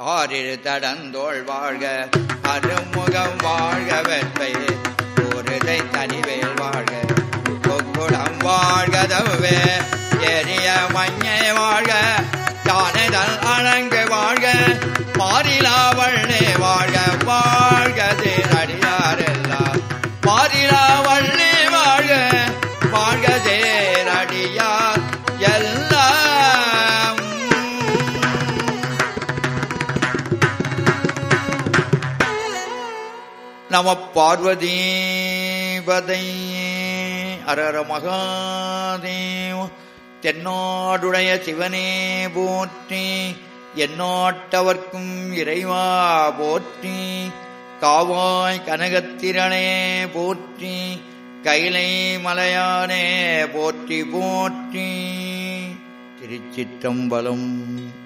ஆறிரு தடந்தோள் வாழ்க அருமுகம் வாழ்க வெற்பை ஒருதை தனிவேல் வாழ்க கொக்குளம் வாழ்கதவே எரிய மஞ்சை வாழ்க தானதல் அணங்கு வாழ்க மாறிலா வள்ளே வாழ்க வாழ்க தேரடியாரெல்லாம் மாறிலா வள்ளே வாழ்க வாழ்க தேரடியார் எல்லாம் நம பார்வதி பதையே அரர மகாதேவ தென்னாடுடைய சிவனே போற்றி எந்நாட்டவர்க்கும் இறைவா போற்றி காவாய் கனகத்திரனே போற்றி கைலை மலையானே போற்றி போற்றி திருச்சிற்றம்பலம்